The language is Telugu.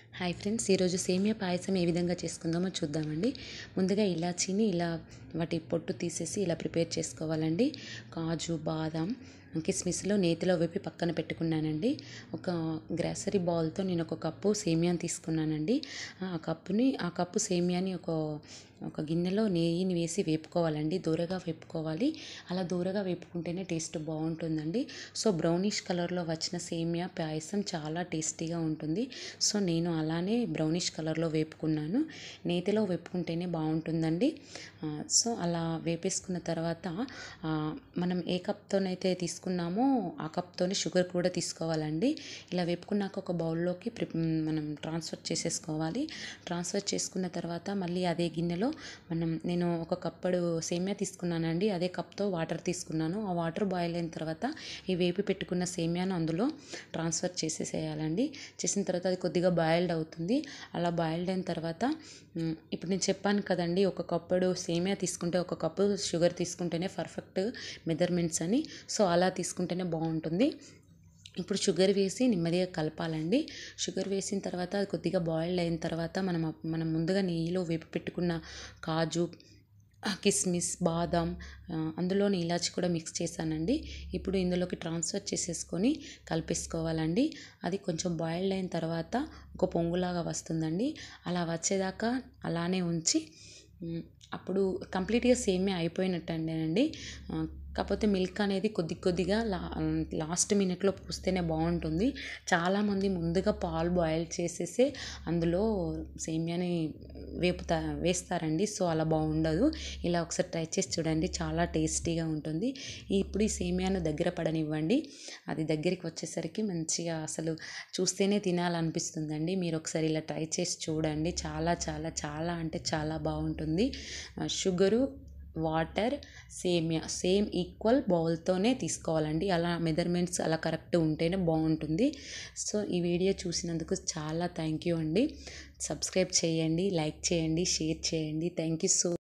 హాయ్ ఫ్రెండ్స్ ఈరోజు సేమియా పాయసం ఏ విధంగా చేసుకుందామో చూద్దామండి ముందుగా ఇలాచీని ఇలా వాటి పొట్టు తీసేసి ఇలా ప్రిపేర్ చేసుకోవాలండి కాజు బాదం కిస్మిస్లో నేతిలో వేపి పక్కన పెట్టుకున్నానండి ఒక గ్రాసరీ బౌల్తో నేను ఒక కప్పు సేమియాని తీసుకున్నానండి ఆ కప్పుని ఆ కప్పు సేమియాని ఒక ఒక గిన్నెలో నెయ్యిని వేసి వేపుకోవాలండి దూరగా వేపుకోవాలి అలా దూరగా వేపుకుంటేనే టేస్ట్ బాగుంటుందండి సో బ్రౌనిష్ కలర్లో వచ్చిన సేమియా పాయసం చాలా టేస్టీగా ఉంటుంది సో నేను అలానే బ్రౌనిష్ కలర్లో వేపుకున్నాను నేతిలో వేపుకుంటేనే బాగుంటుందండి ఆ, సో అలా వేపేసుకున్న తర్వాత ఆ, మనం ఏ కప్తోనైతే తీసుకున్నామో ఆ కప్తోనే షుగర్ కూడా తీసుకోవాలండి ఇలా వేపుకున్నాక ఒక బౌల్లోకి ప్రి మనం ట్రాన్స్ఫర్ చేసేసుకోవాలి ట్రాన్స్ఫర్ చేసుకున్న తర్వాత మళ్ళీ అదే గిన్నెలో మనం నేను ఒక కప్పడు సేమియా తీసుకున్నానండి అదే కప్తో వాటర్ తీసుకున్నాను ఆ వాటర్ బాయిల్ అయిన తర్వాత ఈ వేపి పెట్టుకున్న సేమియాను అందులో ట్రాన్స్ఫర్ చేసేసేయాలండి చేసిన తర్వాత అది కొద్దిగా బాయిల్డ్ అవుతుంది అలా బాయిల్డ్ అయిన తర్వాత మ్, ఇప్పుడు నేను చెప్పాను కదండి ఒక కప్పుడు సేమియా తీసుకుంటే ఒక కప్పు షుగర్ తీసుకుంటేనే పర్ఫెక్ట్ మెజర్మెంట్స్ అని సో అలా తీసుకుంటేనే బాగుంటుంది ఇప్పుడు షుగర్ వేసి నెమ్మదిగా కలపాలండి షుగర్ వేసిన తర్వాత అది కొద్దిగా బాయిల్డ్ అయిన తర్వాత మనం అప్- మనం ముందుగా నెయ్యిలో వేపి పెట్టుకున్న కాజు ఆ, కిస్మిస్ బాదం ఆ, అందులోని ఇలాచి కూడా మిక్స్ చేశానండి ఇప్పుడు ఇందులోకి ట్రాన్స్ఫర్ చేసేసుకొని కలిపేసుకోవాలండి అది కొంచెం బాయిల్డ్ అయిన తర్వాత ఒక పొంగులాగా వస్తుందండి అలా వచ్చేదాకా అలానే ఉంచి మ్, అప్పుడు కంప్లీట్గా సేమే అయిపోయినట్టండి ఆ, కాకపోతే మిల్క్ అనేది కొద్ది కొద్దిగా లా లాస్ట్ మినిట్లో పోస్తేనే బాగుంటుంది చాలామంది ముందుగా పాలు బాయిల్ చేసేసి అందులో సేమియాని వేపుతా వేస్తారండి సో అలా బాగుండదు ఇలా ఒకసారి ట్రై చేసి చూడండి చాలా టేస్టీగా ఉంటుంది ఇప్పుడు ఈ సేమియాను దగ్గర పడనివ్వండి అది దగ్గరికి వచ్చేసరికి మంచిగా అసలు చూస్తేనే తినాలనిపిస్తుందండి మీరు ఒకసారి ఇలా ట్రై చేసి చూడండి చాలా చాలా చాలా అంటే చాలా బాగుంటుంది ఆ, షుగరు వాటర్ సేమియా సేమ్ ఈక్వల్ బౌల్తోనే తీసుకోవాలండి అలా మెజర్మెంట్స్ అలా కరెక్ట్ ఉంటేనే బాగుంటుంది సో ఈ వీడియో చూసినందుకు చాలా థ్యాంక్ యూ అండి సబ్స్క్రైబ్ చేయండి లైక్ చేయండి షేర్ చేయండి థ్యాంక్ యూ సో